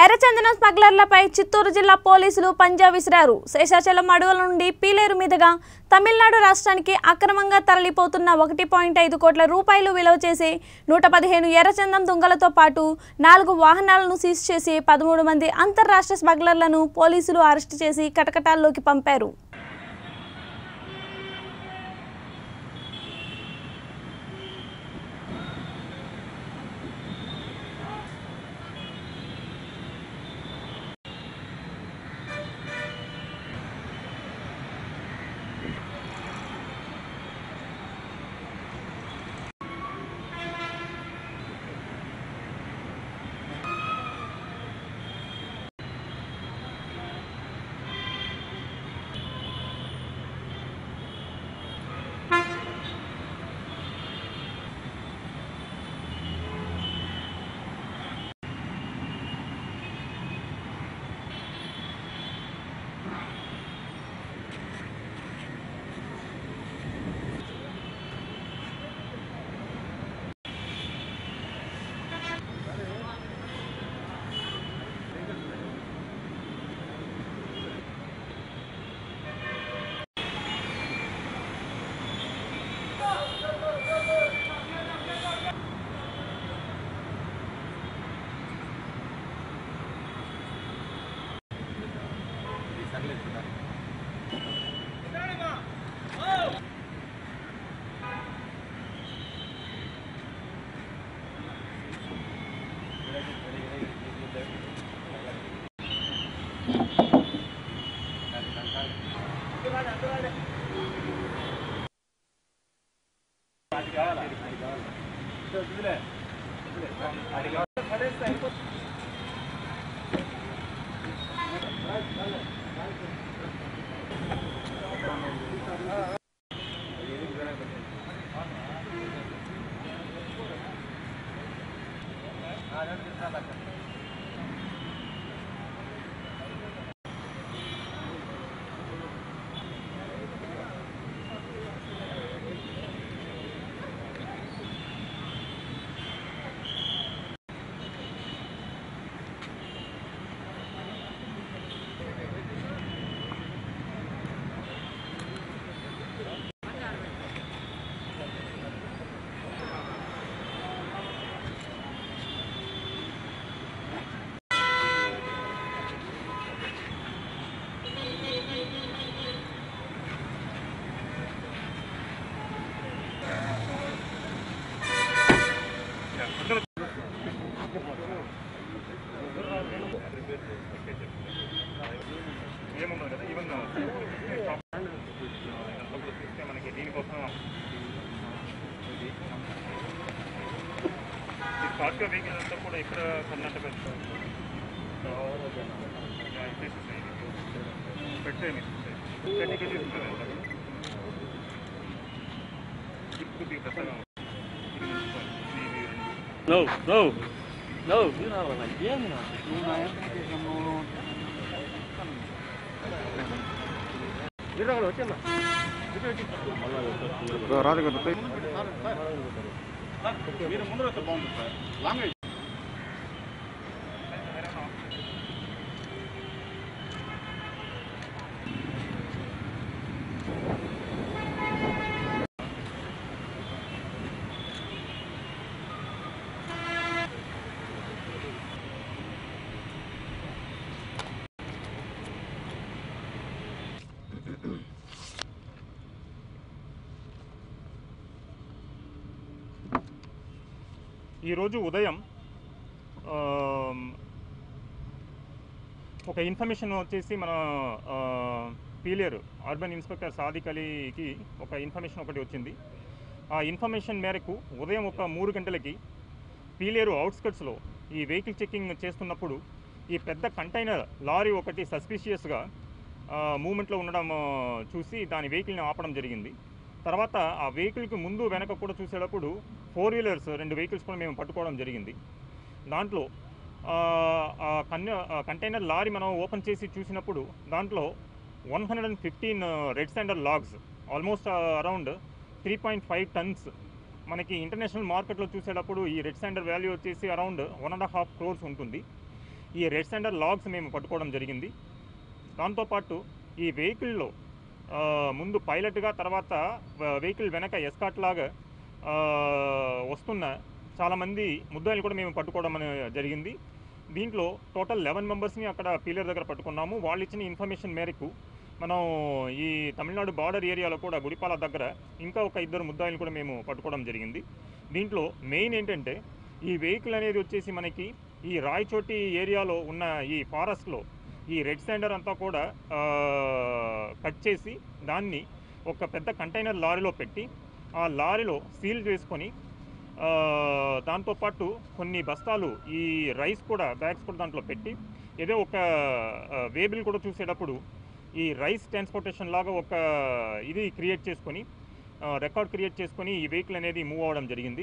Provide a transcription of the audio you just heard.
ఎర్రచందనం స్మగ్లర్లపై చిత్తూరు జిల్లా పోలీసులు పంజా విసిరారు శేషాచలం అడవుల నుండి పీలేరు మీదుగా తమిళనాడు రాష్ట్రానికి అక్రమంగా తరలిపోతున్న ఒకటి పాయింట్ ఐదు కోట్ల రూపాయలు విలువ చేసి నూట పదిహేను ఎర్రచందనం దుంగలతో పాటు నాలుగు వాహనాలను సీజ్ చేసి పదమూడు మంది అంతర్రాష్ట్ర స్మగ్లర్లను పోలీసులు అరెస్టు చేసి కటకటాల్లోకి పంపారు ఏముండదు కదా ఈవెన్ చూస్తే మనకి దీనికోసం ఇది ఫాస్ట్గా వెహికల్ అంతా కూడా ఇక్కడ కర్ణాటక పెట్టేమి టెక్నికల్ తీసుకుంటారు ఇప్పుడు పెద్దగా ఇది మంచి ఇది No, no, no, you're not like yeah, you know. మీరు ముందర వస్తే బాగుంటుంది సార్ లాంగ్ ఈరోజు ఉదయం ఆమ్, ఒక ఇన్ఫర్మేషన్ వచ్చేసి మన ఆ, పీలేరు అర్బన్ ఇన్స్పెక్టర్ సాదిక్ అలీకి ఒక ఇన్ఫర్మేషన్ ఒకటి వచ్చింది ఆ ఇన్ఫర్మేషన్ మేరకు ఉదయం ఒక మూడు గంటలకి పీలేరు అవుట్స్కట్స్లో ఈ వెహికల్ చెకింగ్ చేస్తున్నప్పుడు ఈ పెద్ద కంటైనర్ లారీ ఒకటి సస్పిషియస్గా మూమెంట్లో ఉండడం ఆ, చూసి దాని వెహికల్ని ఆపడం జరిగింది తర్వాత ఆ వెహికల్కి ముందు వెనక కూడా చూసేటప్పుడు ఫోర్ వీలర్స్ రెండు వెహికల్స్ కూడా మేము పట్టుకోవడం జరిగింది దాంట్లో ఆ, ఆ కన్య ఆ కంటైనర్ లారీ మనం ఓపెన్ చేసి చూసినప్పుడు దాంట్లో one hundred and fifteen red standard logs almost around three point five tons మనకి ఇంటర్నేషనల్ మార్కెట్లో చూసేటప్పుడు ఈ రెడ్ స్టాండర్డ్ వాల్యూ వచ్చేసి around one and half crores ఉంటుంది ఈ రెడ్ సెండర్ లాగ్స్ మేము పట్టుకోవడం జరిగింది దాంతోపాటు ఈ వెహికల్లో ఆ, ముందు పైలట్గా తర్వాత వెహికల్ వెనక ఎస్కాట్ లాగా ఆ, వస్తున్న చాలామంది ముద్దాయిలు కూడా మేము పట్టుకోవడం అనే- జరిగింది దీంట్లో టోటల్ లెవెన్ మెంబర్స్ని అక్కడ పీలర్ దగ్గర పట్టుకున్నాము వాళ్ళు ఇచ్చిన ఇన్ఫర్మేషన్ మేరకు మనం ఈ తమిళనాడు బార్డర్ ఏరియాలో కూడా గుడిపాల దగ్గర ఇంకా ఒక ఇద్దరు ముద్దాయిలు కూడా మేము పట్టుకోవడం జరిగింది దీంట్లో మెయిన్ ఏంటంటే ఈ వెహికల్ అనేది వచ్చేసి మనకి ఈ రాయచోటి ఏరియాలో ఉన్న ఈ ఫారెస్ట్లో ఈ రెడ్ శాండర్ అంతా కూడా ఆ, కట్ చేసి దాన్ని ఒక పెద్ద కంటైనర్ లారీలో పెట్టి ఆ లారీలో సీల్ చేసుకొని ఆ, దాంతోపాటు కొన్ని బస్తాలు ఈ రైస్ కూడా బ్యాగ్స్ కూడా దాంట్లో పెట్టి ఏదో ఒక వేబిల్ కూడా చూసేటప్పుడు ఈ రైస్ ట్రాన్స్పోర్టేషన్ లాగా ఒక ఇది క్రియేట్ చేసుకొని రికార్డ్ క్రియేట్ చేసుకొని ఈ వెహికల్ అనేది మూవ్ అవ్వడం జరిగింది